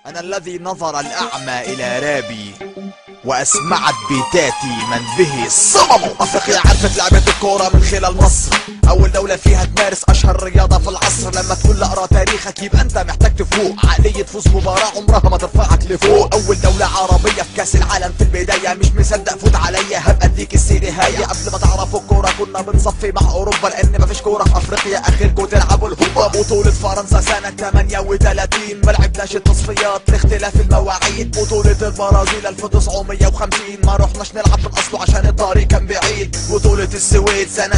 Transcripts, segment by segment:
أنا الذي نظر الأعمى إلى رابي وأسمعت بيتاتي من به صمم أفريقيا عرفت لعبة الكورة من خلال مصر أول دولة فيها تمارس أشهر رياضة في العصر لما تقول لي أقرأ تاريخك يبقى أنت محتاج تفوق عقلية فوز مباراة عمرها ما ترفعك لفوق أول دولة عربية في كأس العالم في البداية مش مصدق فوت عليا هبقى أديك السيرة هاي قبل ما تعرفوا الكورة كنا بنصفي مع أوروبا لأن مفيش كورة في أفريقيا آخركوا تلعبوا الهوبا بطولة فرنسا سنة 38 ما لعبناش التصفيات لاختلاف المواعيد بطولة البرازيل 1950 ما رحناش نلعب من أصله عشان الطريق كان بعيد بطولة السويد سنة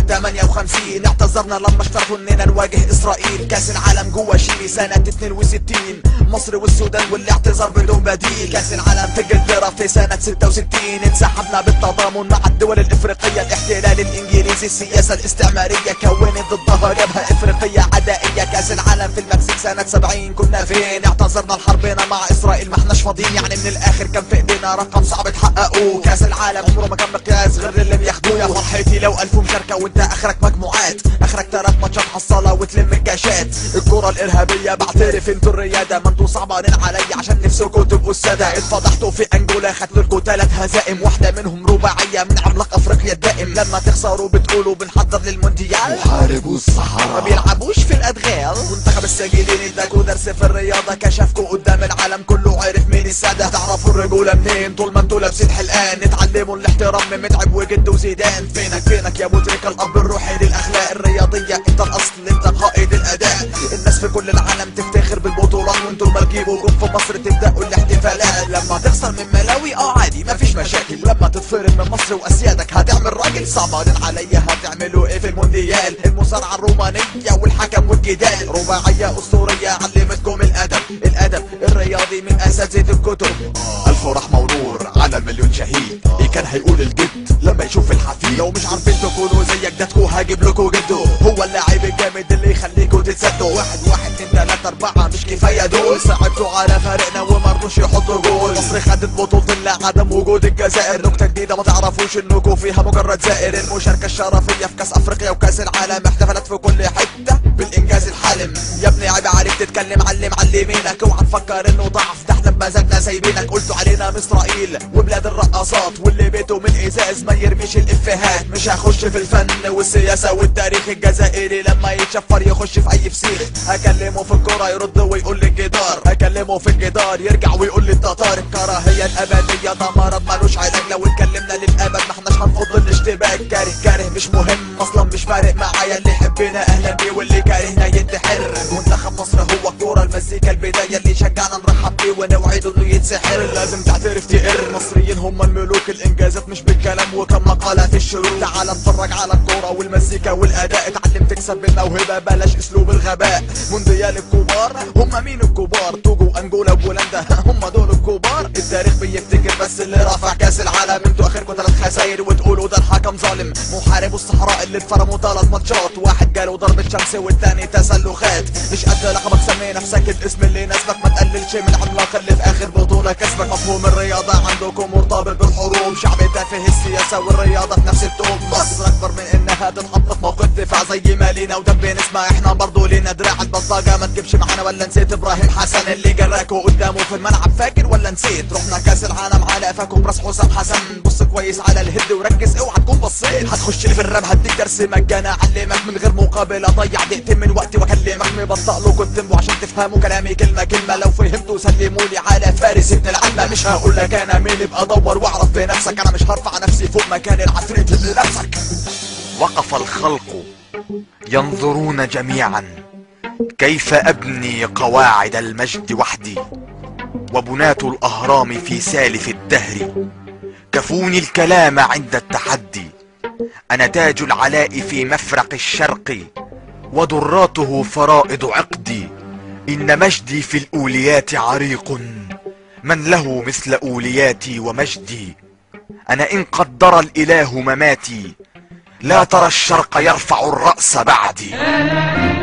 58 اعتذرنا لما اشترطوا اننا نواجه اسرائيل كاس العالم جوا شيلي سنة 62 مصر والسودان والاعتذار بدون بديل كاس العالم في انجلترا في سنة 66 انسحبنا بالتضامن مع الدول الافريقية الاحتلال الانجليزي السياسة الاستعمارية كونت ضدها جبهة افريقية عدائية كاس العالم في المكسيك سنة 70 كنا فين اعتذرنا لحربنا مع اسرائيل ما احناش فاضيين يعني من الاخر كان في ايدينا رقم صعب تحققوه كاس العالم عمره ما كان مقياس غير اللي بياخدوه يا فرحتي لو الف مشاركة وانت اخرك مجموعات اخرك تلات ماتشات حصالة وتلم الكاشات الكرة الارهابية بعترف انتوا الريادة ما انتوا صعبانين عليا عشان نفسكوا تبقوا السادة اتفضحتوا في انجولا خدتوا لكم تلات هزائم واحدة منهم رباعية من عملاق افريقيا الدائم لما تخسروا بتقولوا بنحضر للمونديال محاربو ما الصحراء بيلعبوش في الادغال منتخب السجيلين اداكوا درس في الرياضه كشفكوا قدام العالم كله عرف مين الساده تعرفوا الرجوله منين طول ما انتوا لابسين حلقان اتعلموا الاحترام من متعب وجد وزيدان فينك فينك يا مدرك الاب الروحي للاخلاق الرياضيه انت الاصل انت قائد الاداء الناس في كل العالم تفتخر بالبطولات وانتوا ما تجيبوا جون في مصر تبداوا الاحتفالات لما تخسر من ملاوي اه عادي مفيش مشاكل لما تتفرد من مصر واسيادك هتعمل راجل صعبان عليا هتعملوا ايه في المونديال المصارعه الرومانيه والحكم والجدال رباعيه اسطوريه علمتكم الادب الادب الرياضي من اساتذه الكتب الف رحمة ونور على المليون شهيد ايه كان هيقول الجد لما يشوف الحفيد لو مش عارفين تكونوا زي جدتكوا هجيب لكوا جدو هو اللاعب الجامد اللي يخليكوا تتسدوا واحد واحد اتنين تلاتة أربعة مش كفاية دول صعبتوا على فريقنا ومرضوش يحطوا جول مصر خدت بطولة لعدم وجود الجزائر نكتة جديدة ما تعرفوش انكوا فيها مجرد زائر المشاركة الشرفية في كأس أفريقيا وكأس العالم احتفلت في كل حتة بالإنجاز الحالم يا ابني عيب عليك تتكلم علم علمينك اوعى تفكر انه ضعف ده احنا بمزاجنا سايبينك قلتوا علينا من اسرائيل وبلاد الرقاصات واللي بيته من ازاز ما يرميش الافيهات مش هخش في الفن والسياسه والتاريخ الجزائري لما يتشفر يخش في اي فسيخ هكلمه في الكوره يرد ويقول لي الجدار هكلمه في الجدار يرجع ويقول لي التتار الكراهيه الابديه ده مرض ملوش علاج لو اتكلمنا للابد ما احناش هنفض الاشتباك كاره كاره مش مهم اصلا مش فارق معايا اللي يحبنا اهلا بيه واللي كارهنا ينتحر منتخب مصر هو الكوره المزيكا البدايه اللي شجعنا نرحب بيه ونوعده انه يتسحر لازم تعترف تقر المصريين هم الملوك الانجازات مش بالكلام وكم مقاله في الشروق تعال اتفرج على الكوره والمزيكا والاداء اتعلم تكسب بالموهبه بلاش اسلوب الغباء مونديال الكبار هم مين الكبار توجو انجولا وبولندا هم دول الكبار التاريخ بيفتكر بس اللي رفع كاس العالم انتوا اخركم ثلاث خساير وتقولوا ده الحكم ظالم محارب الصحراء اللي اتفرموا ثلاث ماتشات واحد جاله ضربة شمس والتاني تسلخات مش قد لقبك سمي نفسك الاسم اللي يناسبك ما تقللش من عملاق اللي في اخر بطولة كسبك مفهوم الرياضة عندكم مرتبط بالحروب شعب تافه السياسة والرياضة في نفس التوب مصر اكبر من انها تتحط في موقف دفاع زي ما لينا ودب نسمع احنا برضو لينا دراع البطاقة ما تجيبش معانا ولا نسيت ابراهيم حسن اللي جراكوا قدامه في الملعب فاكر ولا نسيت رحنا كاس العالم على قفاكم براس حسام حسن بص كويس على الهد وركز اوعى تكون بصيت هتخش لي في الراب هديك درس مجانا اعلمك من غير مقابل اضيع دقيقتين من وقتي واكلمك مبطأ له كنت عشان تفهموا كلامي كلمة كلمة لو فهمتوا سلموا لي على فارس ابن العلمة مش هقول لك انا مين ابقى دور واعرف بنفسك انا مش هرفع نفسي فوق مكان العفريت اللي نفسك وقف الخلق ينظرون جميعا كيف ابني قواعد المجد وحدي وبناة الاهرام في سالف الدهر كفوني الكلام عند التحدي انا تاج العلاء في مفرق الشرق ودراته فرائض عقدي ان مجدي في الاوليات عريق من له مثل اولياتي ومجدي انا ان قدر الاله مماتي لا ترى الشرق يرفع الرأس بعدي